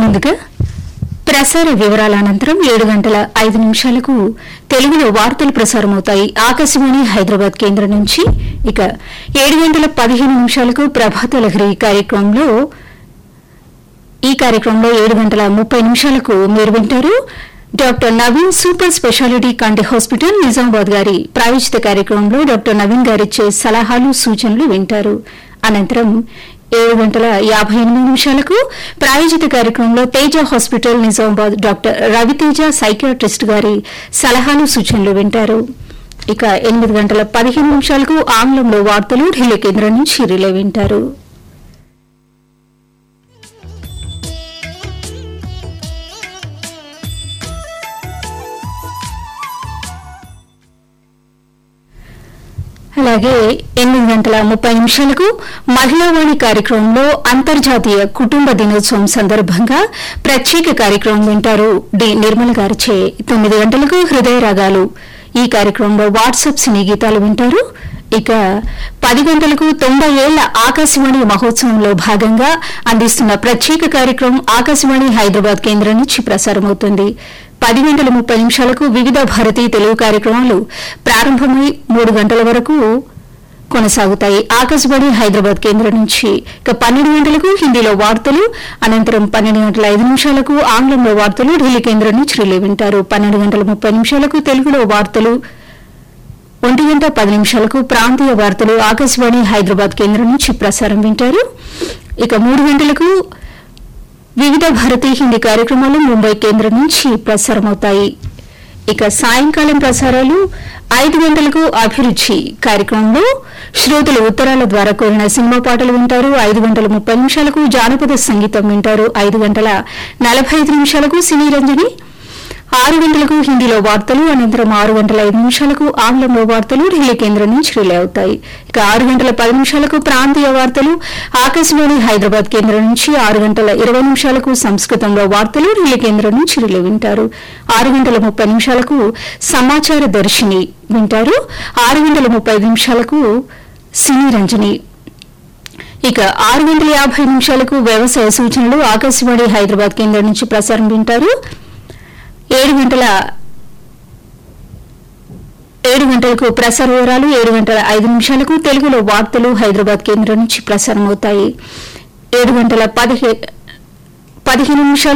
ముందుగా ప్రసార వివరాల అనంతరం ఏడు గంటల ఐదు నిమిషాలకు తెలుగులో వార్తలు ప్రసారమవుతాయి ఆకాశవాణి హైదరాబాద్ కేంద్రం నుంచి ఇక ఏడు గంటల పదిహేను నిమిషాలకు ప్రభాత లహరి కార్యక్రమంలో ఈ కార్యక్రమంలో ఏడు గంటల ముప్పై నిమిషాలకు మీరు వింటారు డాక్టర్ నవీన్ సూపర్ స్పెషాలిటీ కంటి హాస్పిటల్ నిజామాబాద్ గారి ప్రాయోజిత కార్యక్రమంలో డాక్టర్ నవీన్ గారిచ్చే సలహాలు సూచనలు వింటారు అనంతరం ఏడు గంటల యాభై ఎనిమిది నిమిషాలకు ప్రాయోజిత కార్యక్రమంలో Teja hospital Nizamabad doctor Raviteja psychiatrist గారి సలహాలు సూచనలు వింటారు ఇక ఎనిమిది గంటల పదిహేను నిమిషాలకు ఆంగ్లంలో వార్తలు ఢిల్లీ కేంద్రం నుంచి రిలే వింటారు అలాగే ఎనిమిది గంటల ముప్పై నిమిషాలకు మహిళావాణి కార్యక్రమంలో అంతర్జాతీయ కుటుంబ దినోత్సవం సందర్భంగా ప్రత్యేక కార్యక్రమం వింటారు డి నిర్మల గారిచే తొమ్మిది గంటలకు హృదయ రాగాలు ఈ కార్యక్రమంలో వాట్సాప్ సినీ గీతాలు వింటారు ఇక పది గంటలకు తొంభై ఏళ్ల ఆకాశవాణి మహోత్సవంలో భాగంగా అందిస్తున్న ప్రత్యేక కార్యక్రమం ఆకాశవాణి హైదరాబాద్ కేంద్రం నుంచి ప్రసారమవుతుంది పది గంటల ముప్పై నిమిషాలకు వివిధ భారతీ తెలుగు కార్యక్రమాలు ప్రారంభమై మూడు గంటల వరకు కొనసాగుతాయి ఆకాశవాణి హైదరాబాద్ కేంద్రం నుంచి ఇక పన్నెండు గంటలకు హిందీలో వార్తలు అనంతరం పన్నెండు గంటల ఐదు నిమిషాలకు ఆంగ్లంలో వార్తలు ఢిల్లీ కేంద్రం నుంచి రిలే వింటారు పన్నెండు గంటల ముప్పై నిమిషాలకు తెలుగులో వార్తలు ఒంటి గంట పది నిమిషాలకు ప్రాంతీయ వార్తలు ఆకాశవాణి హైదరాబాద్ కేంద్రం నుంచి ప్రసారం వింటారు ఇక మూడు గంటలకు వివిధ భారతీ హిందీ కార్యక్రమాలు ముంబై కేంద్రం నుంచి ప్రసారమవుతాయి ఇక సాయంకాలం ప్రసారాలు ఐదు గంటలకు అభిరుచి కార్యక్రమంలో శ్రోతలు ఉత్తరాల ద్వారా కోరిన సినిమా పాటలు వింటారు ఐదు గంటల ముప్పై నిమిషాలకు జానపద సంగీతం వింటారు ఐదు గంటల నలభై ఐదు నిమిషాలకు సినీ రంజని ఆరు గంటలకు హిందీలో వార్తలు అనంతరం ఆరు గంటల ఐదు నిమిషాలకు ఆంగ్లంలో వార్తలు ఢిల్లీ కేంద్రం నుంచి రిలే అవుతాయి ఇక ఆరు గంటల పది నిమిషాలకు ప్రాంతీయ వార్తలు ఆకాశవాణి హైదరాబాద్ కేంద్రం నుంచి ఆరు గంటల ఇరవై నిమిషాలకు సంస్కృతంలో వార్తలు ఢిల్లీ కేంద్రం నుంచి రిలే వింటారు ఆరు గంటల ముప్పై నిమిషాలకు సమాచార దర్శిని వింటారు ఆరు గంటల ముప్పై ఐదు నిమిషాలకు సినీ రంజని ఇక ఆరు గంటల యాభై నిమిషాలకు వ్యవసాయ సూచనలు ఆకాశవాణి హైదరాబాద్ కేంద్రం నుంచి ప్రసారం వింటారు ఏడు గంటల ఏడు గంటలకు ప్రసార వివరాలు ఏడు గంటల ఐదు నిమిషాలకు తెలుగులో వార్తలు హైదరాబాద్ కేంద్రం నుంచి ప్రసారం అవుతాయి ఏడు గంటల పదిహే పదిహేను నిమిషాలు